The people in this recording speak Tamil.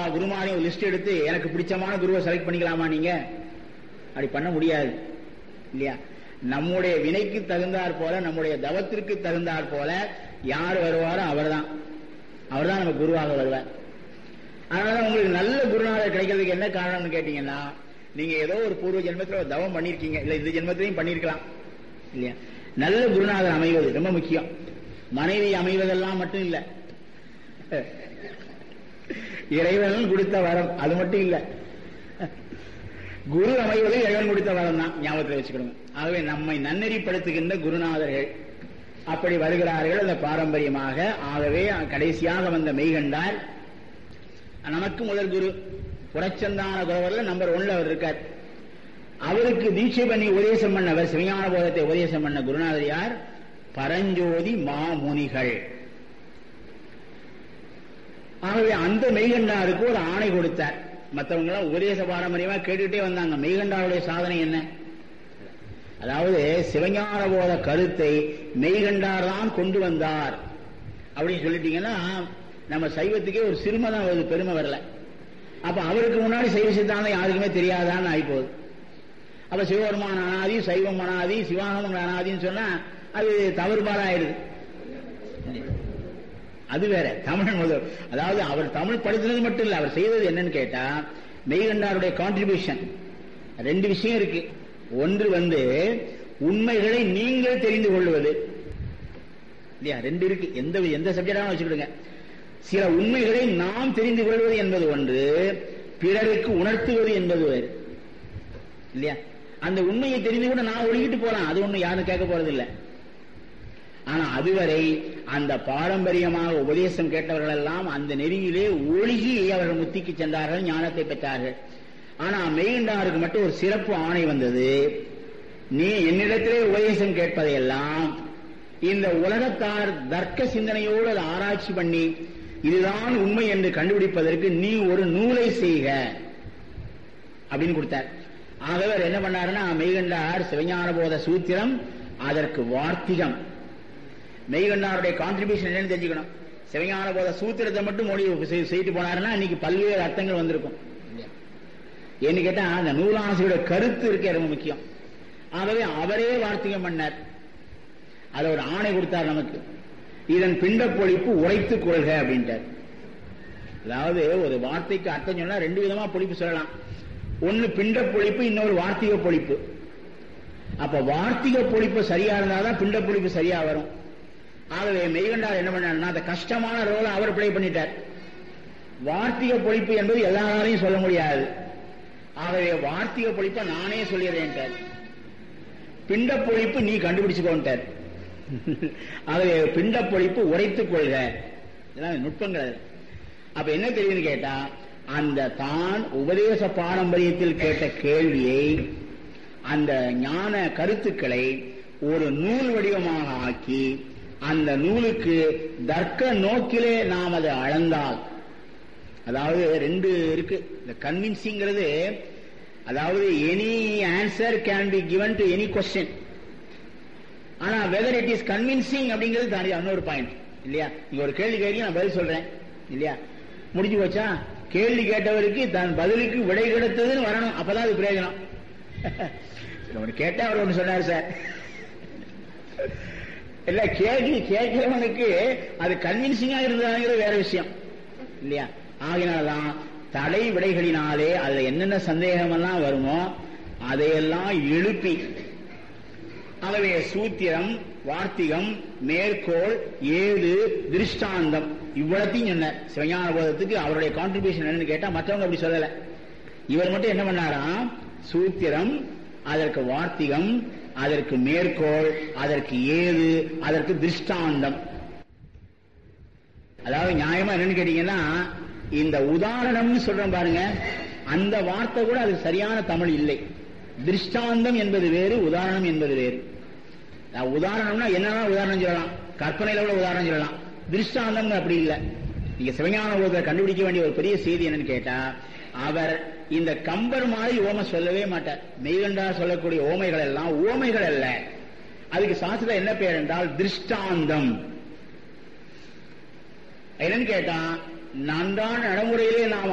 குருமாரையும் ஒரு லிஸ்ட் எடுத்து எனக்கு பிடிச்சமான குருவை செலக்ட் பண்ணிக்கலாமா நீங்க அப்படி பண்ண முடியாது இல்லையா நம்முடைய வினைக்கு தகுந்தாற் போல நம்முடைய தவத்திற்கு தகுந்தாற் போல யார் வருவாரோ அவர்தான் அவர்தான் நம்ம குருவாக வருவார் அதனால உங்களுக்கு நல்ல குருநாதர் கிடைக்கிறதுக்கு என்ன காரணம்னு கேட்டீங்கன்னா நீங்க ஏதோ ஒரு பூர்வ ஜென்மத்துல ஒரு தவம் பண்ணிருக்கீங்க இல்ல இந்த ஜென்மத்திலையும் பண்ணிருக்கலாம் இல்லையா நல்ல குருநாதர் அமைவது ரொம்ப முக்கியம் மனைவி அமைவதெல்லாம் மட்டும் இல்ல இறைவன் கொடுத்த வரம் அது மட்டும் இல்ல குரு அமைவது இறைவன் கொடுத்த வரம் தான் ஞாபகத்தில் வச்சுக்கணும் ஆகவே நம்மை நன்னெறிப்படுத்துகின்ற குருநாதர்கள் அப்படி வருகிறார்கள் அந்த பாரம்பரியமாக ஆகவே கடைசியாக வந்த மெய்கண்டார் நமக்கு முதல் குரு புறச்சந்தான குரவர்ல நம்பர் ஒன்ல அவர் இருக்கார் அவருக்கு தீட்சை பண்ணி உபதேசம் பண்ணவர் சிவஞான போதத்தை உபதேசம் பண்ண குருநாதர் யார் பரஞ்சோதி மாமுனிகள் ஆகவே அந்த மெய்கண்டாருக்கு ஒரு ஆணை கொடுத்தார் மற்றவங்க எல்லாம் உபதேச பாரம்பரியமா கேட்டுட்டே வந்தாங்க மெய்கண்டாருடைய சாதனை என்ன அதாவது சிவஞான போத கருத்தை மெய்கண்டார் தான் கொண்டு வந்தார் அப்படின்னு சொல்லிட்டீங்கன்னா நம்ம சைவத்துக்கே ஒரு சிறுமை தான் வருது பெருமை வரல அப்ப அவருக்கு முன்னாடி சைவ சித்தாந்தம் யாருக்குமே தெரியாதான்னு ஆயிப்போகுது அப்ப சிவபெருமான அனாதி சைவம் அனாதி சிவானந்தம் அனாதின்னு சொன்னா அது தவறுபாடாயிடுது அது வேற தமிழ் முதல் அதாவது அவர் தமிழ் படித்தது மட்டும் இல்ல அவர் செய்தது என்னன்னு கேட்டா மெய்கண்டாருடைய கான்ட்ரிபியூஷன் ரெண்டு விஷயம் இருக்கு ஒன்று வந்து உண்மைகளை நீங்கள் தெரிந்து கொள்வது இல்லையா ரெண்டு இருக்கு எந்த எந்த சப்ஜெக்டாக வச்சுக்கிடுங்க சில உண்மைகளை நாம் தெரிந்து கொள்வது என்பது ஒன்று பிறருக்கு உணர்த்துவது என்பது வேறு இல்லையா அந்த உண்மையை தெரிந்து கூட நான் ஒழுகிட்டு போலாம் அது ஒண்ணு யாரும் கேட்க போறது இல்லை ஆனா அதுவரை அந்த பாரம்பரியமாக உபதேசம் கேட்டவர்கள் எல்லாம் அந்த நெறியிலே ஒழுகி அவர்கள் முத்திக்கு சென்றார்கள் ஞானத்தை பெற்றார்கள் ஆனா மெய்கண்டாருக்கு மட்டும் ஒரு சிறப்பு ஆணை வந்தது நீ என்னிடத்திலே உபதேசம் கேட்பதையெல்லாம் இந்த உலகத்தார் தர்க்க சிந்தனையோடு அதை ஆராய்ச்சி பண்ணி இதுதான் உண்மை என்று கண்டுபிடிப்பதற்கு நீ ஒரு நூலை செய்க அப்படின்னு கொடுத்தார் ஆகவே அவர் என்ன பண்ணாருன்னா மெய்கண்டார் சிவஞான போத சூத்திரம் அதற்கு வார்த்திகம் மெய்கண்டாருடைய கான்ட்ரிபியூஷன் என்னன்னு தெரிஞ்சுக்கணும் சிவஞான போத சூத்திரத்தை மட்டும் மொழி செய்துட்டு போனாருன்னா இன்னைக்கு பல்வேறு அர்த்தங்கள் வந்திருக்கும் ஏன்னு கேட்டா அந்த நூலாசிரியோட கருத்து இருக்கே ரொம்ப முக்கியம் ஆகவே அவரே வார்த்திகம் பண்ணார் அதை ஒரு ஆணை கொடுத்தார் நமக்கு இதன் பிண்ட பொழிப்பு உரைத்துக் கொள்க அப்படின்ட்டார் அதாவது ஒரு வார்த்தைக்கு அர்த்தம் சொன்னா ரெண்டு விதமா பொழிப்பு சொல்லலாம் ஒன்னு பிண்ட பொழிப்பு இன்னொரு வார்த்திக பொழிப்பு அப்ப வார்த்திக பொழிப்பு சரியா இருந்தாதான் பிண்ட பொழிப்பு சரியா வரும் ஆகவே மெய்கண்டார் என்ன பண்ணாருன்னா அந்த கஷ்டமான ரோலை அவர் பிளே பண்ணிட்டார் வார்த்திக பொழிப்பு என்பது எல்லாராலையும் சொல்ல முடியாது ஆகவே வார்த்திக பொழிப்பை நானே சொல்லிடுறேன்ட்டார் பிண்ட பொழிப்பு நீ கண்டுபிடிச்சுக்கோன்ட்டார் ஆகவே பிண்ட பொழிப்பு உரைத்துக் கொள்க இதெல்லாம் நுட்பங்கள் அப்ப என்ன தெரியுதுன்னு கேட்டா அந்த தான் உபதேச பாரம்பரியத்தில் கேட்ட கேள்வியை அந்த ஞான கருத்துக்களை ஒரு நூல் வடிவமாக ஆக்கி அந்த நூலுக்கு தர்க்க நோக்கிலே நாம் அதை அளந்தால் அதாவது ரெண்டு இருக்கு இந்த கன்வின்சிங்கிறது அதாவது any answer can be given to any question ஆனா வெதர் இட் இஸ் கன்வின்சிங் அப்படிங்கிறது தாண்டி இன்னொரு பாயிண்ட் இல்லையா நீங்க ஒரு கேள்வி கேள்வி நான் பதில் சொல்றேன் இல்லையா முடிஞ்சு போச்சா கேள்வி கேட்டவருக்கு தன் பதிலுக்கு விடை கிடைத்ததுன்னு வரணும் அப்பதான் அது பிரயோஜனம் ஒன்று கேட்டா அவர் ஒன்று சொன்னார் சார் இல்ல கேள்வி கேட்கிறவனுக்கு அது கன்வின்சிங்கா இருந்ததுங்கிறது வேற விஷயம் இல்லையா ஆகினால்தான் தடை விடைகளினாலே அதுல என்னென்ன சந்தேகம் எல்லாம் வருமோ அதையெல்லாம் எழுப்பி ஆகவே சூத்திரம் வார்த்திகம் மேற்கோள் ஏது திருஷ்டாந்தம் இவ்வளத்தையும் சொன்னார் சிவஞான போதத்துக்கு அவருடைய கான்ட்ரிபியூஷன் என்னன்னு கேட்டா மற்றவங்க அப்படி சொல்லல இவர் மட்டும் என்ன பண்ணாராம் சூத்திரம் அதற்கு வார்த்திகம் அதற்கு மேற்கோள் அதற்கு ஏது அதற்கு திருஷ்டாந்தம் அதாவது நியாயமா என்னன்னு கேட்டீங்கன்னா இந்த உதாரணம்னு சொல்றோம் பாருங்க அந்த வார்த்தை கூட அதுக்கு சரியான தமிழ் இல்லை திருஷ்டாந்தம் என்பது வேறு உதாரணம் என்பது வேறு உதாரணம்னா என்னன்னா உதாரணம் சொல்லலாம் கற்பனையில கூட உதாரணம் சொல்லலாம் திருஷ்டாந்தம் அப்படி இல்லை நீங்க சிவஞான போதத்தை கண்டுபிடிக்க வேண்டிய ஒரு பெரிய செய்தி என்னன்னு கேட்டா அவர் இந்த கம்பர் மாதிரி ஓமை சொல்லவே மாட்டார் மெய்கண்டா சொல்லக்கூடிய ஓமைகள் எல்லாம் ஓமைகள் அல்ல அதுக்கு சாஸ்திரம் என்ன பேர் என்றால் திருஷ்டாந்தம் என்னன்னு கேட்டா நன்றான நடைமுறையிலே நாம்